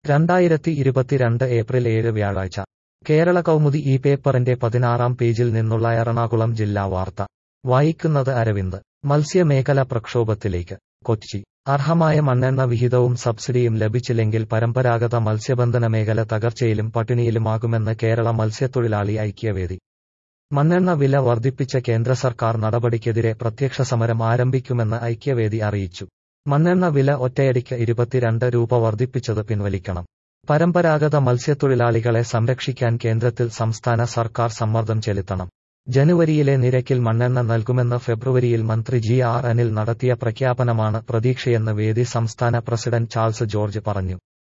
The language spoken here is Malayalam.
രണ്ടായിരത്തി ഇരുപത്തിരണ്ട് ഏപ്രിൽ ഏഴ് വ്യാഴാഴ്ച കേരള കൗമുദി ഈ പേപ്പറിന്റെ പതിനാറാം പേജിൽ നിന്നുള്ള എറണാകുളം ജില്ലാ വാർത്ത വായിക്കുന്നത് അരവിന്ദ് മത്സ്യമേഖല പ്രക്ഷോഭത്തിലേക്ക് കൊച്ചി അർഹമായ മണ്ണെണ്ണ വിഹിതവും സബ്സിഡിയും ലഭിച്ചില്ലെങ്കിൽ പരമ്പരാഗത മത്സ്യബന്ധന മേഖല തകർച്ചയിലും പട്ടിണിയിലുമാകുമെന്ന് കേരള മത്സ്യത്തൊഴിലാളി ഐക്യവേദി മണ്ണെണ്ണ വില വർദ്ധിപ്പിച്ച കേന്ദ്ര സർക്കാർ നടപടിക്കെതിരെ പ്രത്യക്ഷ സമരം ആരംഭിക്കുമെന്ന് ഐക്യവേദി അറിയിച്ചു മണ്ണെണ്ണ വില ഒറ്റയടിക്ക് ഇരുപത്തിരണ്ട് രൂപ വർദ്ധിപ്പിച്ചത് പിൻവലിക്കണം പരമ്പരാഗത മത്സ്യത്തൊഴിലാളികളെ സംരക്ഷിക്കാൻ കേന്ദ്രത്തിൽ സംസ്ഥാന സർക്കാർ സമ്മർദ്ദം ചെലുത്തണം ജനുവരിയിലെ നിരക്കിൽ മണ്ണെണ്ണ നൽകുമെന്ന് ഫെബ്രുവരിയിൽ മന്ത്രി ജി ആർ അനിൽ നടത്തിയ പ്രഖ്യാപനമാണ് പ്രതീക്ഷയെന്ന് വേദി സംസ്ഥാന പ്രസിഡന്റ് ചാൾസ് ജോർജ് പറഞ്ഞു